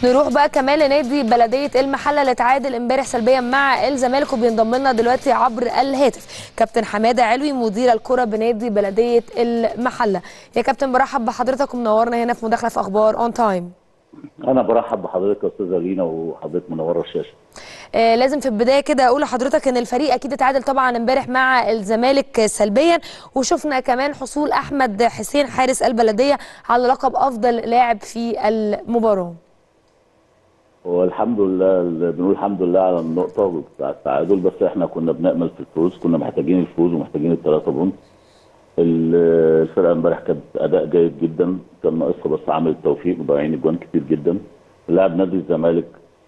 نروح بقى كمان لنادي بلديه المحله اللي تعادل امبارح سلبيا مع الزمالك وبينضم لنا دلوقتي عبر الهاتف كابتن حماده علوي مدير الكره بنادي بلديه المحله يا كابتن برحب بحضرتك ومنورنا هنا في مداخله في اخبار اون تايم انا برحب بحضرتك يا استاذه لينا وحضرتك منوره الشاشه آه لازم في البدايه كده اقول لحضرتك ان الفريق اكيد اتعادل طبعا امبارح مع الزمالك سلبيا وشفنا كمان حصول احمد حسين حارس البلديه على لقب افضل لاعب في المباراه والحمد لله بنقول الحمد لله على النقطه بتاع التعادل بس احنا كنا بنامل في الفوز كنا محتاجين الفوز ومحتاجين الثلاثه بونت الفرقه امبارح كانت اداء جيد جدا كان ناقصها بس عامل التوفيق مضيعين اجوان كتير جدا لاعب نادي الزمالك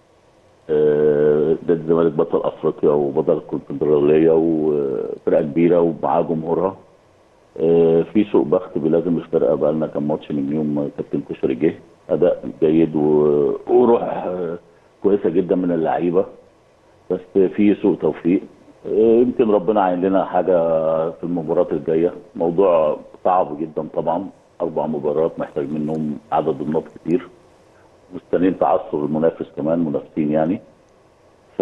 نادي الزمالك بطل افريقيا وبطل الكونفدراليه وفرقه كبيره ومعاه جمهورها في سوء بخت بيلازم الفرقه بقى لنا كام ماتش من يوم كابتن كشري جه اداء جيد وروح كويسه جدا من اللعيبه بس في سوء توفيق يمكن ربنا عين لنا حاجه في المباريات الجايه موضوع صعب جدا طبعا اربع مباريات محتاج منهم عدد النقط كتير مستنيين تعثر المنافس كمان منافسين يعني ف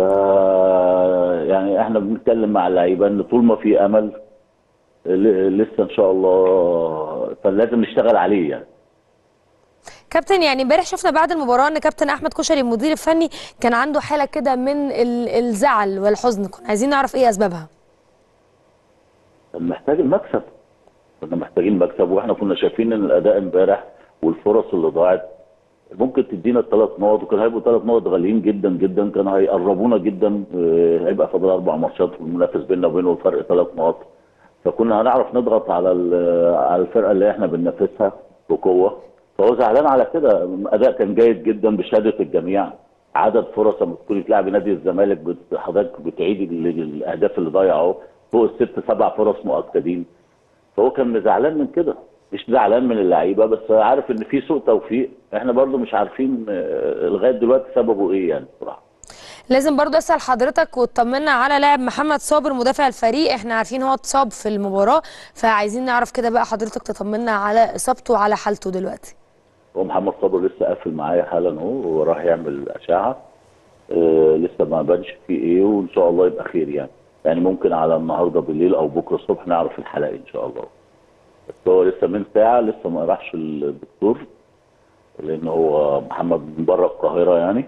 يعني احنا بنتكلم مع اللعيبه ان طول ما في امل لسه ان شاء الله فلازم نشتغل عليه يعني كابتن يعني امبارح شفنا بعد المباراه ان كابتن احمد كشري المدير الفني كان عنده حاله كده من الزعل والحزن كنا عايزين نعرف ايه اسبابها كان محتاج المكسب كنا محتاجين مكسب واحنا كنا شايفين ان الاداء امبارح والفرص اللي ضاعت ممكن تدينا الثلاث نقط وكان هيبقوا ثلاث نقط غاليين جدا جدا كانوا هيقربونا جدا هيبقى فاضل اربع ماتشات والمنافس بيننا وبينه فرق ثلاث نقط فكنا هنعرف نضغط على على الفرقه اللي احنا بننافسها بقوه فهو زعلان على كده اداء كان جيد جدا بشهاده الجميع عدد فرص لما تكوني تلعبي نادي الزمالك حضرتك بتعيدي الاهداف اللي ضايعه فوق الست سبع فرص مؤكدين فهو كان زعلان من كده مش زعلان من اللعيبه بس عارف ان في سوء توفيق احنا برضو مش عارفين لغايه دلوقتي سببه ايه يعني بصراحه لازم برضو اسال حضرتك وتطمنا على لاعب محمد صابر مدافع الفريق احنا عارفين هو اتصاب في المباراه فعايزين نعرف كده بقى حضرتك تطمنا على اصابته وعلى حالته دلوقتي هو محمد صابر لسه قافل معايا حالا اهو هو راح يعمل اشعه آه لسه ما بانش فيه ايه وان شاء الله يبقى خير يعني يعني ممكن على النهارده بالليل او بكره الصبح نعرف الحلقه ان شاء الله بس هو لسه من ساعه لسه ما راحش الدكتور لان هو محمد من بره القاهره يعني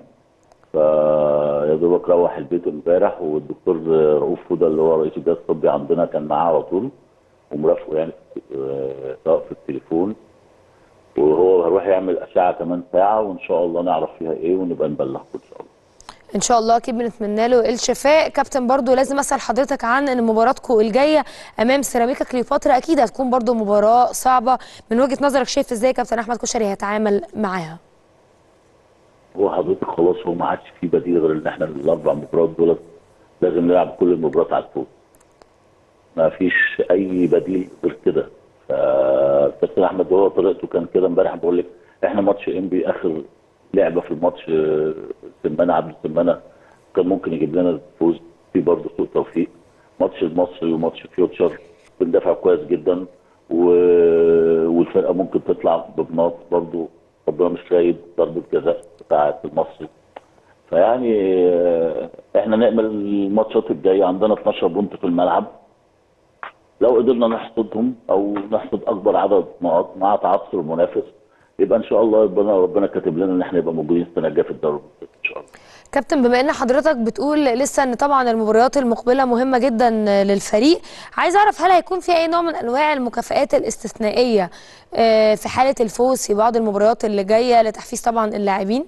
فيا دوبك روح البيت امبارح والدكتور رؤوف فوده اللي هو رئيس الجهاز الطبي عندنا كان معاه على طول ومرافقه يعني سواء في التليفون وهو هيروح يعمل اشعه كمان ساعه وان شاء الله نعرف فيها ايه ونبقى نبلغكم ان شاء الله ان شاء الله اكيد بنتمنى له الشفاء كابتن برضو لازم اسال حضرتك عن ان مباراتكم الجايه امام سيراميكا كليوباترا اكيد هتكون برضو مباراه صعبه من وجهه نظرك شايف ازاي كابتن احمد كشري هيتعامل معاها هو حضرتك خلاص هو ما عادش في بديل غير ان احنا الاربع مباريات دول لازم نلعب كل المباريات على الفوز ما فيش اي بديل غير كده فكابتن احمد هو طريقته كان كده امبارح بقول لك احنا ماتش انبي اخر لعبه في الماتش سمانه عبد السمانه كان ممكن يجيب لنا الفوز في برضه سوء توفيق ماتش المصري وماتش فيوتشر بندافع كويس جدا و... والفرقه ممكن تطلع ببناط برضه ربنا مش رايد ضربه جزاء بتاعه المصري فيعني احنا نعمل الماتشات الجايه عندنا 12 بونت في الملعب لو قدرنا نحصدهم او نحصد اكبر عدد نقاط مع تعثر المنافس يبقى ان شاء الله ربنا ربنا كاتب لنا ان احنا نبقى موجودين السنه الجايه في الدوري ان شاء الله. كابتن بما ان حضرتك بتقول لسه ان طبعا المباريات المقبله مهمه جدا للفريق عايز اعرف هل هيكون في اي نوع من انواع المكافئات الاستثنائيه في حاله الفوز في بعض المباريات اللي جايه لتحفيز طبعا اللاعبين؟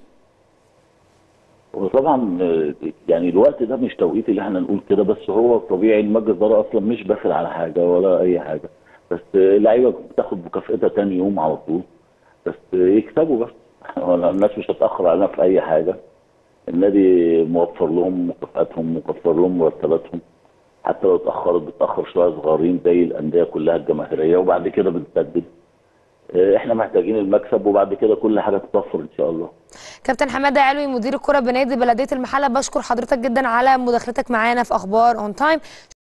وطبعا يعني الوقت ده مش توقيت اللي احنا نقول كده بس هو طبيعي المجلس الاداره اصلا مش باخد على حاجه ولا اي حاجه بس اللعيبه بتاخد مكافئتها تاني يوم على طول بس يكسبوا بس الناس مش هتاخر علينا في اي حاجه النادي موفر لهم مكافئاتهم موفر لهم مرتباتهم حتى لو اتاخرت بتاخر شويه صغيرين زي الانديه كلها الجماهيريه وبعد كده بنسدد احنا محتاجين المكسب وبعد كده كل حاجه تتوفر ان شاء الله كابتن حماده علوي مدير الكره بنادي بلديه المحله بشكر حضرتك جدا على مداخلتك معانا في اخبار اون تايم